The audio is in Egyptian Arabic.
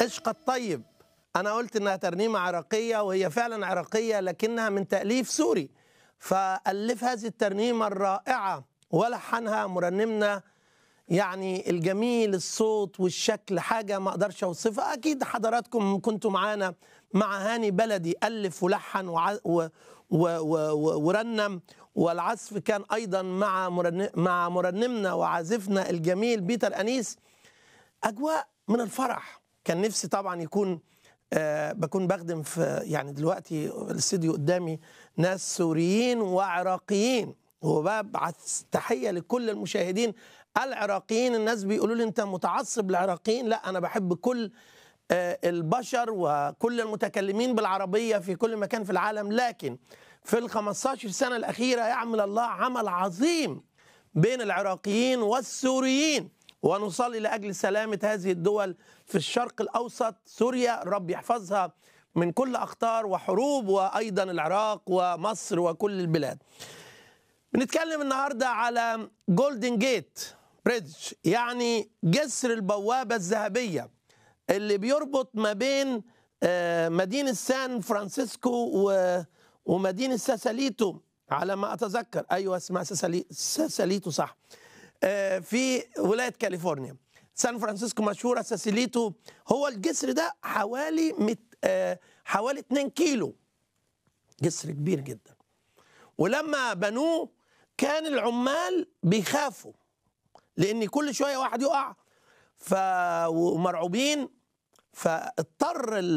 عشق الطيب أنا قلت إنها ترنيمة عراقية وهي فعلا عراقية لكنها من تأليف سوري فألف هذه الترنيمة الرائعة ولحنها مرنمنا يعني الجميل الصوت والشكل حاجة ما أقدرش أوصفها أكيد حضراتكم كنتوا معانا مع هاني بلدي ألف ولحن وع... و... و... و... ورنم والعزف كان أيضا مع مرنم... مع مرنمنا وعازفنا الجميل بيتر أنيس أجواء من الفرح كان نفسي طبعا يكون آه بكون بخدم في يعني دلوقتي الاستديو قدامي ناس سوريين وعراقيين وببعث تحيه لكل المشاهدين العراقيين الناس بيقولوا لي انت متعصب للعراقيين لا انا بحب كل آه البشر وكل المتكلمين بالعربيه في كل مكان في العالم لكن في ال 15 سنه الاخيره يعمل الله عمل عظيم بين العراقيين والسوريين ونصلي لاجل سلامه هذه الدول في الشرق الاوسط سوريا الرب يحفظها من كل اخطار وحروب وايضا العراق ومصر وكل البلاد. بنتكلم النهارده على جولدن جيت بريدج يعني جسر البوابه الذهبيه اللي بيربط ما بين مدينه سان فرانسيسكو ومدينه ساساليتو على ما اتذكر ايوه اسمها ساساليتو صح في ولايه كاليفورنيا سان فرانسيسكو مشهوره ساسيليتو هو الجسر ده حوالي مت حوالي 2 كيلو جسر كبير جدا ولما بنوه كان العمال بيخافوا لان كل شويه واحد يقع ف ومرعوبين فاضطر